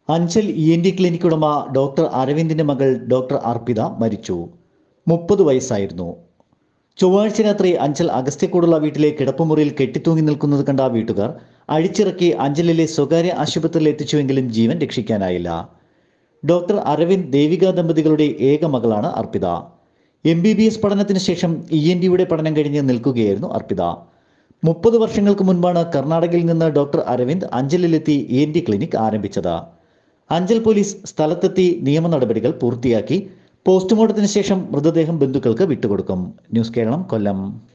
Anchal E N T clinic ഉടമ doctor അരവിന്ദിന്റെ മകൾ ഡോക്ടർ അർപ്പിത മരിച്ചു മുപ്പത് വയസ്സായിരുന്നു ചൊവ്വാഴ്ച രാത്രി അഞ്ചൽ അഗസ്ത്യക്കോടുള്ള വീട്ടിലെ കിടപ്പുമുറിയിൽ കെട്ടിത്തൂങ്ങി നിൽക്കുന്നത് കണ്ട വീട്ടുകാർ അഴിച്ചിറക്കി അഞ്ചലിലെ സ്വകാര്യ ആശുപത്രിയിൽ എത്തിച്ചുവെങ്കിലും ജീവൻ രക്ഷിക്കാനായില്ല ഡോക്ടർ അരവിന്ദ് ദേവിക ദമ്പതികളുടെ ഏക മകളാണ് Arpitha M B B S പഠനത്തിന് ശേഷം ഇ എൻ ഡിയുടെ പഠനം കഴിഞ്ഞ് നിൽക്കുകയായിരുന്നു അർപ്പിത മുപ്പത് വർഷങ്ങൾക്ക് മുൻപാണ് കർണാടകയിൽ നിന്ന് ഡോക്ടർ അരവിന്ദ് അഞ്ചലിലെത്തി ഇ എൻ ഡി ക്ലിനിക് ആരംഭിച്ചത് അഞ്ചൽ പോലീസ് സ്ഥലത്തെത്തി നിയമ നടപടികൾ പൂർത്തിയാക്കി പോസ്റ്റ്മോർട്ടത്തിന് ശേഷം മൃതദേഹം ബന്ധുക്കൾക്ക് വിട്ടുകൊടുക്കും ന്യൂസ് കേരളം കൊല്ലം